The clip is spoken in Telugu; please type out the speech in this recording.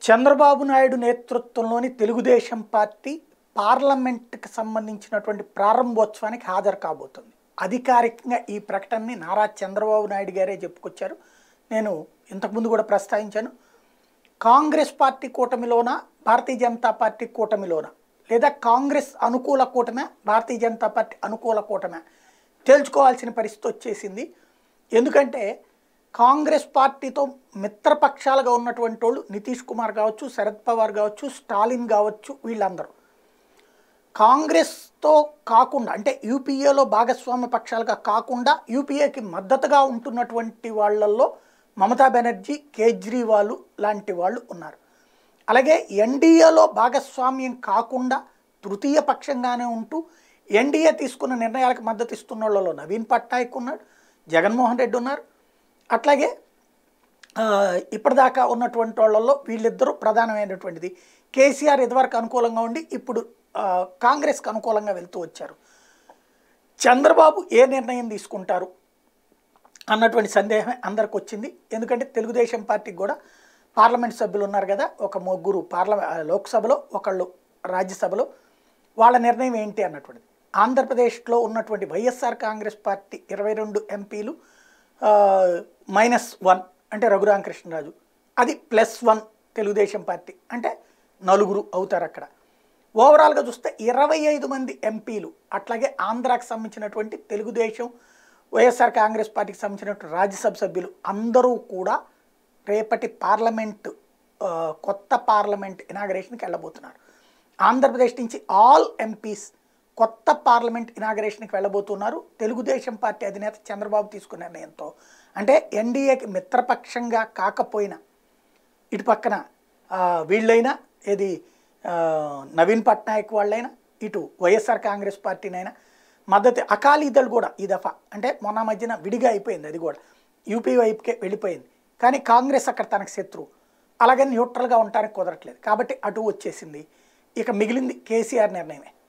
చంద్రబాబు నాయుడు నేతృత్వంలోని తెలుగుదేశం పార్టీ పార్లమెంట్కి సంబంధించినటువంటి ప్రారంభోత్సవానికి హాజరు కాబోతుంది అధికారికంగా ఈ ప్రకటనని నారా చంద్రబాబు నాయుడు గారే చెప్పుకొచ్చారు నేను ఇంతకుముందు కూడా ప్రస్తావించాను కాంగ్రెస్ పార్టీ కూటమిలోన భారతీయ జనతా పార్టీ కూటమిలోన లేదా కాంగ్రెస్ అనుకూల కూటమే భారతీయ జనతా పార్టీ అనుకూల కూటమే తేల్చుకోవాల్సిన పరిస్థితి వచ్చేసింది ఎందుకంటే కాంగ్రెస్ పార్టీతో మిత్రపక్షాలుగా ఉన్నటువంటి వాళ్ళు నితీష్ కుమార్ కావచ్చు శరద్ పవార్ కావచ్చు స్టాలిన్ కావచ్చు వీళ్ళందరూ కాంగ్రెస్తో కాకుండా అంటే యూపీఏలో భాగస్వామ్య పక్షాలుగా కాకుండా యూపీఏకి మద్దతుగా ఉంటున్నటువంటి వాళ్ళల్లో మమతా బెనర్జీ కేజ్రీవాల్ లాంటి వాళ్ళు ఉన్నారు అలాగే ఎన్డీఏలో భాగస్వామ్యం కాకుండా తృతీయ పక్షంగానే ఉంటూ ఎన్డీఏ తీసుకున్న నిర్ణయాలకు మద్దతు ఇస్తున్న వాళ్ళలో నవీన్ పట్నాయక్ ఉన్నాడు జగన్మోహన్ రెడ్డి ఉన్నారు అట్లాగే ఆ, ఇప్పటిదాకా ఉన్నటువంటి వాళ్ళల్లో వీళ్ళిద్దరూ ప్రధానమైనటువంటిది కేసీఆర్ ఇదివరకు అనుకూలంగా ఉండి ఇప్పుడు ఆ, కాంగ్రెస్కి అనుకూలంగా వెళ్తూ వచ్చారు చంద్రబాబు ఏ నిర్ణయం తీసుకుంటారు అన్నటువంటి సందేహం అందరికి వచ్చింది ఎందుకంటే తెలుగుదేశం పార్టీకి కూడా పార్లమెంట్ సభ్యులు ఉన్నారు కదా ఒక ముగ్గురు పార్లమెంట్ లోక్సభలో ఒకళ్ళు రాజ్యసభలో వాళ్ళ నిర్ణయం ఏంటి అన్నటువంటిది ఆంధ్రప్రదేశ్లో ఉన్నటువంటి వైఎస్ఆర్ కాంగ్రెస్ పార్టీ ఇరవై రెండు ఎంపీలు మైనస్ వన్ అంటే రఘురామకృష్ణరాజు అది ప్లస్ వన్ తెలుగుదేశం పార్టీ అంటే నలుగురు అవుతారు అక్కడ ఓవరాల్గా చూస్తే ఇరవై ఐదు మంది ఎంపీలు అట్లాగే ఆంధ్రాకి సంబంధించినటువంటి తెలుగుదేశం వైఎస్ఆర్ కాంగ్రెస్ పార్టీకి సంబంధించినటువంటి రాజ్యసభ సభ్యులు అందరూ కూడా రేపటి పార్లమెంట్ ఆ, కొత్త పార్లమెంట్ ఇనాగరేషన్కి వెళ్ళబోతున్నారు ఆంధ్రప్రదేశ్ నుంచి ఆల్ ఎంపీస్ కొత్త పార్లమెంట్ ఇనాగరేషన్కి వెళ్ళబోతున్నారు తెలుగుదేశం పార్టీ అధినేత చంద్రబాబు తీసుకున్న నిర్ణయంతో అంటే ఎన్డీఏకి మిత్రపక్షంగా కాకపోయినా ఇటు పక్కన ఆ, వీళ్ళైనా ఏది ఆ, నవీన్ పట్నాయక్ వాళ్ళైనా ఇటు వైఎస్ఆర్ కాంగ్రెస్ పార్టీనైనా మద్దతు అకాలీదళ్ కూడా ఈ దఫా అంటే మొన్న మధ్యన విడిగా అయిపోయింది అది కూడా యూపీ వైపుకే వెళ్ళిపోయింది కానీ కాంగ్రెస్ అక్కడ తనకు శత్రువు అలాగే న్యూట్రల్గా ఉండటానికి కుదరట్లేదు కాబట్టి అటు వచ్చేసింది ఇక మిగిలింది కేసీఆర్ నిర్ణయమే